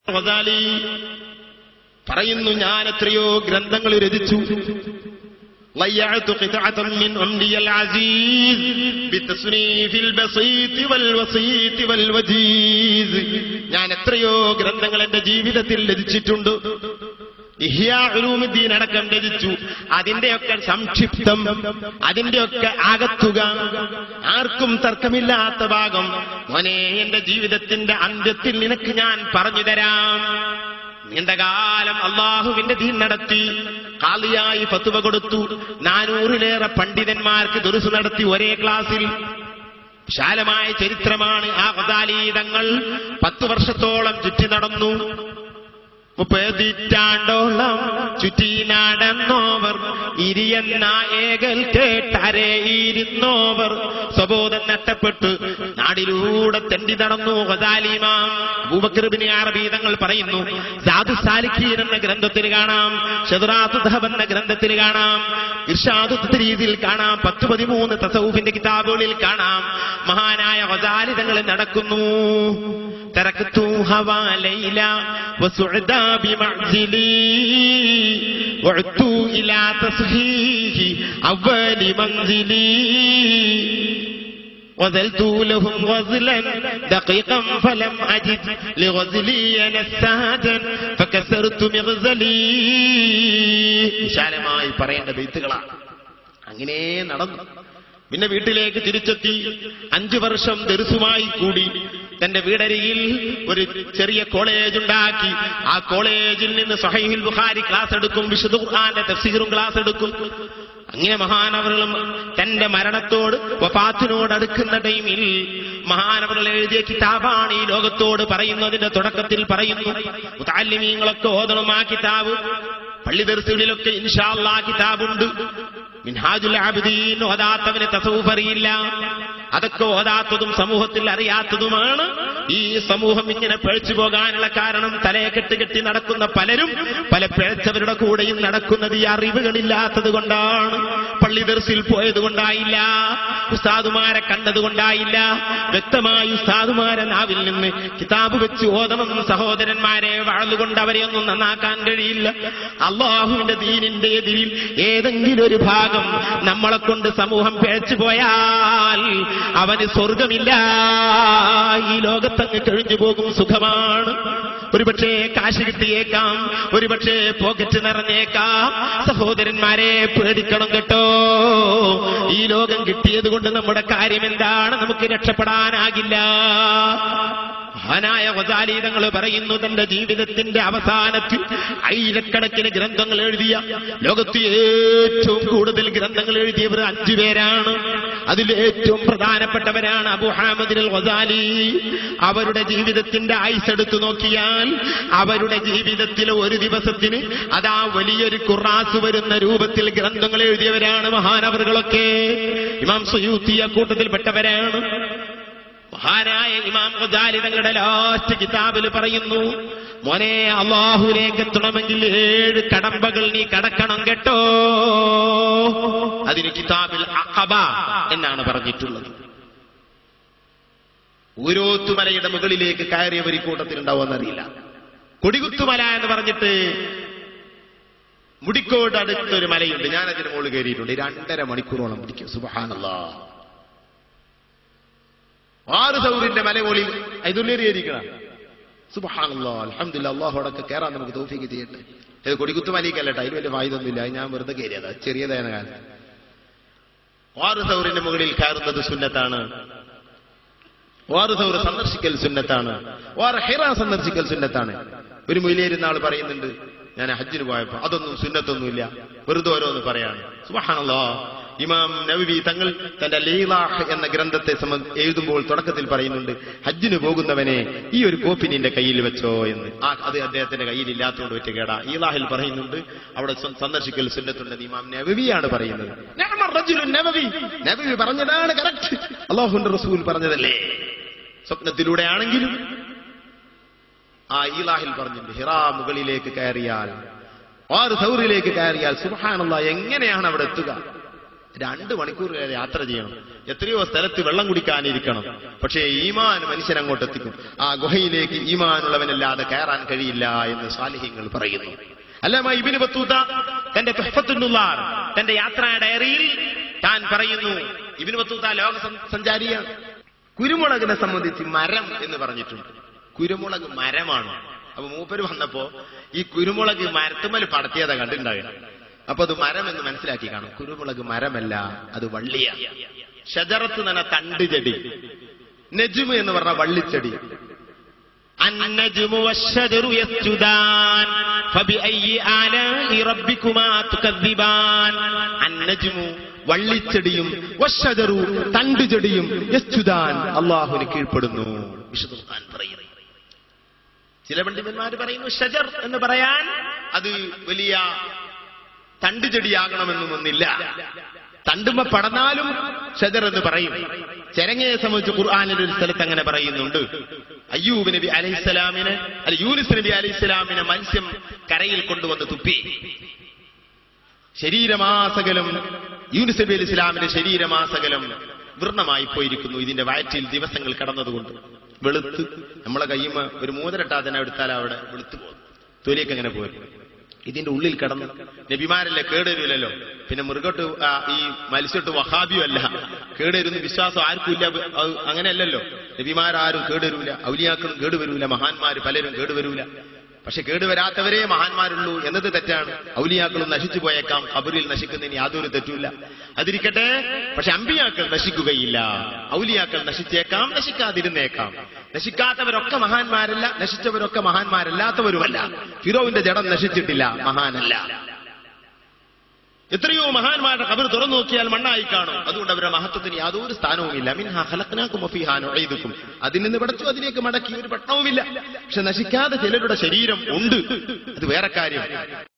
ഗസാലി പറയുന്നു ഞാൻ എത്രയോ ഗ്രന്ഥങ്ങൾ രചിച്ചു ضيعت قطعة من عمري العزيز بتصنيف البسيط والوسيط والوجيز ഞാൻ എത്രയോ ഗ്രന്ഥങ്ങൾ എന്റെ ജീവിതത്തിൽ രചിച്ചിട്ടുണ്ട് ഇഹ്യാഉലൂമുദ്ദീൻ അടക്കം രചിച്ചു അതിന്റെയൊക്കെ സംക്ഷിപ്തം അതിന്റെയൊക്കെ ആകത്തുക ആർക്കും തർക്കമില്ലാത്ത ഭാഗം മോനെ എന്റെ ജീവിതത്തിന്റെ അന്ത്യത്തിൽ നിനക്ക് ഞാൻ പറഞ്ഞു തരാം നീണ്ടകാലം അള്ളാഹുവിന്റെ ദീൻ നടത്തി കാളിയായി ഫത്തുവ കൊടുത്തു നാനൂറിലേറെ പണ്ഡിതന്മാർക്ക് ദുരുസ് നടത്തി ഒരേ ക്ലാസ്സിൽ വിശാലമായ ചരിത്രമാണ് ആ ഗസാലീതങ്ങൾ പത്തു വർഷത്തോളം ചുറ്റി നടന്നു മുപ്പതിറ്റാണ്ടോളം ചുറ്റി നടന്നോവർ ഇരിയെന്ന ഏകൽ കേട്ടരേ ഇരുന്നോവർ സ്വബോധം നഷ്ടപ്പെട്ട് നാടിലൂടെ തെണ്ടി നടന്നു ഗസാലിമാം ഭൂബക്രബിനെ അറബി തങ്ങൾ പറയുന്നു സാധു സാലിഖീൻ എന്ന ഗ്രന്ഥത്തിൽ കാണാം ഷെദുറാത്ത് ദഹബ് എന്ന ഗ്രന്ഥത്തിൽ കാണാം ഇർഷാദു രീതിയിൽ കാണാം പത്ത് പതിമൂന്ന് തസൗഫിന്റെ കിതാബുകളിൽ കാണാം മഹാനായ ഗസാലി തങ്ങൾ നടക്കുന്നു تركت هوى ليلى وسعدا بمعزلي وعدت إلى تصحيح أول منزلي وذلت لهم غزلا دقيقا فلم أجد لغزلي نساجا فكسرت مغزلي വിശാലമായി പറയേണ്ട ബെയ്ത്തുകളാണ് അങ്ങനെ നടന്നു പിന്നെ വീട്ടിലേക്ക് തിരിച്ചെത്തി അഞ്ചു വർഷം ദർസുമായി കൂടി തന്റെ വീടരിയിൽ ഒരു ചെറിയ കോളേജ് ഉണ്ടാക്കി ആ കോളേജിൽ നിന്ന് സഹീഹുൽ ബുഖാരി ക്ലാസ് എടുക്കും വിശുദ്ധ ഖുർആന്റെ തഫ്സീറും ക്ലാസ് എടുക്കും അങ്ങനെ മഹാനവറുകളും തന്റെ മരണത്തോട് വഫാത്തിനോട് അടുക്കുന്ന ടൈമിൽ മഹാനവറുകൾ എഴുതിയ കിതാബാണ് ഈ ലോകത്തോട് പറയുന്നതിന്റെ തുടക്കത്തിൽ പറയുന്നു മുതാലിമീങ്ങളൊക്കെ ഓതണം ആ കിതാബ് പള്ളി ദർസുകളിലൊക്കെ ഇൻഷാല്ലാ കിതാബുണ്ട് മിൻഹാജുൽ ആബിദീൻ ഓതാത്തവന് തസൂഫ് അറിയില്ല അതൊക്കെ ഓതാത്തതും സമൂഹത്തിൽ അറിയാത്തതുമാണ് ഈ സമൂഹം ഇങ്ങനെ പിഴച്ചു പോകാനുള്ള കാരണം തലയെ കെട്ട് കെട്ടി നടക്കുന്ന പലരും പല പിഴച്ചവരുടെ കൂടെയും നടക്കുന്നത് ഈ അറിവുകളില്ലാത്തത് കൊണ്ടാണ് പള്ളി ദർസിൽ പോയത് കൊണ്ടായില്ല ഉസ്താദുമാരെ കണ്ടത് കൊണ്ടായില്ല വ്യക്തമായി ഉസ്താദുമാരെ നാവിൽ നിന്ന് കിതാബ് വെച്ച് ഓതണം സഹോദരന്മാരെ വാഴുകൊണ്ട് അവരെ ഒന്നും നന്നാക്കാൻ കഴിയില്ല അള്ളാഹുവിന്റെ ദീനിന്റെ എതിരിൽ ഏതെങ്കിലും ഒരു ഭാഗം നമ്മളെ കൊണ്ട് സമൂഹം പിഴച്ചു പോയാൽ അവന് സ്വർഗമില്ല ഈ ലോകത്തങ്ങ് കഴിഞ്ഞു പോകും സുഖമാണ് ഒരുപക്ഷെ കാശ് കിട്ടിയേക്കാം ഒരുപക്ഷെ പോക്കറ്റ് നിറഞ്ഞേക്കാം സഹോദരന്മാരെ പേടിക്കണം കേട്ടോ ഈ ലോകം കിട്ടിയത് കൊണ്ട് നമ്മുടെ കാര്യം എന്താണ് നമുക്ക് രക്ഷപ്പെടാനാകില്ല മഹാനായ ഗസാലി തങ്ങൾ പറയുന്നു തന്റെ ജീവിതത്തിന്റെ അവസാനത്തിൽ ആയിരക്കണക്കിന് ഗ്രന്ഥങ്ങൾ എഴുതിയ ലോകത്ത് ഏറ്റവും കൂടുതൽ ഗ്രന്ഥങ്ങൾ എഴുതിയവർ അഞ്ചു പേരാണ് അതിൽ ഏറ്റവും പ്രധാനപ്പെട്ടവരാണ് അബു ഹാമദിൻ അൽ ഗസാലി അവരുടെ ജീവിതത്തിന്റെ ആയുസ് എടുത്തു നോക്കിയാൽ അവരുടെ ജീവിതത്തിലെ ഒരു ദിവസത്തിന് അതാ വലിയൊരു കുറാസ് വരുന്ന രൂപത്തിൽ ഗ്രന്ഥങ്ങൾ എഴുതിയവരാണ് മഹാനവറുകളൊക്കെ ഇമാം സുയൂത്തിയ കൂട്ടത്തിൽപ്പെട്ടവരാണ് മഹാനായ ഇമാം ഗസാലി തങ്ങളുടെ ലാസ്റ്റ് കിതാബിൽ പറയുന്നു മോനെ അള്ളാഹുലേക്ക് എത്തണമെങ്കിൽ ഏഴ് കടമ്പകൾ നീ കടക്കണം കേട്ടോ അതിന് കിതാബിൽ അഖബ എന്നാണ് പറഞ്ഞിട്ടുള്ളത് ഊരോത്തുമലയുടെ മുകളിലേക്ക് കയറിയവർ ഈ കൂട്ടത്തിലുണ്ടാവുമെന്നറിയില്ല കൊടികുത്തുമല എന്ന് പറഞ്ഞിട്ട് മുടിക്കോട് അടുത്തൊരു മലയുണ്ട് ഞാൻ അതിന് മുകളിൽ കയറിയിട്ടുണ്ട് രണ്ടര മണിക്കൂറോളം പിടിക്കും സുബഹാനല്ലാ ആറ് സൗറിന്റെ മലമുകളിൽ ഐതുല്ലേറിയിരിക്കണം സുബഹാനല്ലാ അലഹമില്ല അള്ളാഹോടൊക്കെ കയറാൻ നമുക്ക് തോഫിക്ക് ചെയ്യട്ടെ ഇത് കൊടികുത്ത് മലയ്ക്കല്ലട്ടെ അതിന് വലിയ വായുതൊന്നുമില്ല അത് ഞാൻ വെറുതെ കയറിയതാ ചെറിയതായ കാലം ആറ് സൗറിന്റെ മുകളിൽ കയറുന്നത് സുന്നത്താണ് വാറ് സൗറ് സന്ദർശിക്കൽ സുന്നത്താണ് വാറ് ഹെറ സന്ദർശിക്കൽ സുന്നത്താണ് ഒരു മുയിലേരുന്ന ആൾ പറയുന്നുണ്ട് ഞാൻ ഹജ്ജിന് പോയപ്പോ അതൊന്നും സുന്നത്തൊന്നുമില്ല വെറുതെ ഓരോന്ന് പറയാണ് സുബഹാനല്ലാ ഇമാം നബി തങ്ങൾ തന്റെ ലീലാഹ് എന്ന ഗ്രന്ഥത്തെ സംബന്ധ എഴുതുമ്പോൾ തുടക്കത്തിൽ പറയുന്നുണ്ട് ഹജ്ജിന് പോകുന്നവനെ ഈ ഒരു കോപ്പി നിന്റെ കയ്യിൽ വെച്ചോ എന്ന് ആ അത് അദ്ദേഹത്തിന്റെ കയ്യിൽ ഇല്ലാത്തതുകൊണ്ട് ഒറ്റ കേടാ ഈലാഹിൽ പറയുന്നുണ്ട് അവിടെ സ- സന്ദർശിക്കൽ സുന്നത്തുണ്ടെന്ന് ഇമാം നബവിയാണ് പറയുന്നത് നിഅമർ റജുലുൻ നബവി നബവി പറഞ്ഞതാണ് കറക്റ്റ് അള്ളാഹുന്റെ റസൂൽ പറഞ്ഞതല്ലേ സ്വപ്നത്തിലൂടെ ആണെങ്കിലും ആ ഈലാഹിൽ പറഞ്ഞിട്ടുണ്ട് ഹിറാ മുകളിലേക്ക് കയറിയാൽ ആറ് സൗറിലേക്ക് കയറിയാൽ സുബഹാനല്ല എങ്ങനെയാണ് അവിടെ എത്തുക രണ്ട് മണിക്കൂർ വരെ യാത്ര ചെയ്യണം എത്രയോ സ്ഥലത്ത് വെള്ളം കുടിക്കാനിരിക്കണം പക്ഷേ ഈമാൻ മനുഷ്യൻ അങ്ങോട്ട് എത്തിക്കും ആ ഗുഹയിലേക്ക് ഈമാനുള്ളവനല്ലാതെ കയറാൻ കഴിയില്ല എന്ന് സാലിഹ്യങ്ങൾ പറയുന്നു അല്ലാമ ഇബിന് ബത്തൂത്ത തന്റെ തുഹഫത്തുന്നുള്ളാർ തന്റെ യാത്രാ ഡയറിയിൽ താൻ പറയുന്നു ഇബിന് ബത്തൂത്ത ലോക സം- സഞ്ചാരിയാണ് കുരുമുളകിനെ സംബന്ധിച്ച് മരം എന്ന് പറഞ്ഞിട്ടുണ്ട് കുരുമുളക് മരമാണ് അപ്പൊ മൂപ്പര് വന്നപ്പോ ഈ കുരുമുളക് മരത്തുമ്മൽ പടത്തിയതാ കണ്ടിട്ടുണ്ടാകുക അപ്പൊ അത് മരം എന്ന് മനസ്സിലാക്കി കാണും കുരുമുളക് മരമല്ല അത് വള്ളിയ ഷജറത്ത് നന തണ്ട് ചെടി നെജുമ് എന്ന് പറഞ്ഞ വള്ളിച്ചെടി النجم والشجر يسجدان فبأي آلاء ربكما تكذبان النجم വള്ളിച്ചെടിയും വശജറു തണ്ടുചെടിയും യസ്തുദാൻ അള്ളാഹുവിന് കീഴ്പ്പെടുന്നു വിശുദ്ധ ഖുർആൻ പറയുന്നു ചില പണ്ഡിതന്മാർ പറയുന്നു ഷജർ എന്ന് പറയാൻ അത് വലിയ തണ്ടുചെടിയാകണമെന്നൊന്നില്ല തണ്ടുമ്പ പടന്നാലും ഷജർ എന്ന് പറയും ചെരങ്ങയെ സംബന്ധിച്ച് ഖുർആാനിൽ ഒരു സ്ഥലത്ത് അങ്ങനെ പറയുന്നുണ്ട് അയ്യൂബ് നബി അലൈഹിസ്സലാമിന് അല്ല യൂനിസ് നബി അലൈഹിസ്സലാമിനെ മത്സ്യം കരയിൽ കൊണ്ടുവന്ന് തുപ്പി ശരീരമാസകലം യൂനിസ് നബി അലി ഇസ്ലാമിന്റെ ശരീരമാസകലം വൃണമായി പോയിരിക്കുന്നു ഇതിന്റെ വയറ്റിൽ ദിവസങ്ങൾ കടന്നതുകൊണ്ട് വെളുത്ത് നമ്മളെ കയ്യുമ്മ ഒരു മൂന്നരട്ടാ തന്നെ എടുത്താൽ അവിടെ വെളുത്ത് പോകും തൊലിയൊക്കെ അങ്ങനെ പോരും ഇതിന്റെ ഉള്ളിൽ കടന്ന് നബിമാരല്ലേ കേടുവരില്ലല്ലോ പിന്നെ മൃഗട്ട് ആ, ഈ മത്സ്യട്ട് വഹാബിയും അല്ല കേടുവരുന്ന വിശ്വാസം ആർക്കും ഇല്ല അത് അങ്ങനെയല്ലല്ലോ നബിമാരാരും കേടുവരൂല ഔലിയാക്കളും കേടുവരൂല മഹാന്മാര് പലരും കേടുവരൂല പക്ഷെ കേടുവരാത്തവരേ മഹാന്മാരുള്ളൂ എന്നത് തെറ്റാണ് ഔലിയാക്കളും നശിച്ചു പോയേക്കാം ഖബറിൽ നശിക്കുന്നതിന് യാതൊരു തെറ്റുമില്ല അതിരിക്കട്ടെ പക്ഷെ അമ്പിയാക്കൾ നശിക്കുകയില്ല ഔലിയാക്കൾ നശിച്ചേക്കാം നശിക്കാതിരുന്നേക്കാം നശിക്കാത്തവരൊക്കെ മഹാന്മാരല്ല നശിച്ചവരൊക്കെ മഹാന്മാരല്ലാത്തവരുമല്ല ഫിറോവിന്റെ ജഡം നശിച്ചിട്ടില്ല മഹാനല്ല എത്രയോ മഹാന്മാരുടെ കബർ തുറന്നു നോക്കിയാൽ മണ്ണായി കാണും അതുകൊണ്ട് അവരുടെ മഹത്വത്തിന് യാതൊരു സ്ഥാനവുമില്ല മിൻഹ ഖലഖ്നാകും വഫീഹാ നുഈദുക്കും അതിൽ നിന്ന് പടച്ചു അതിലേക്ക് മടക്കി ഒരു പട്ടണവുമില്ല പക്ഷെ നശിക്കാതെ ചിലരുടെ ശരീരം ഉണ്ട് അത് വേറെ കാര്യം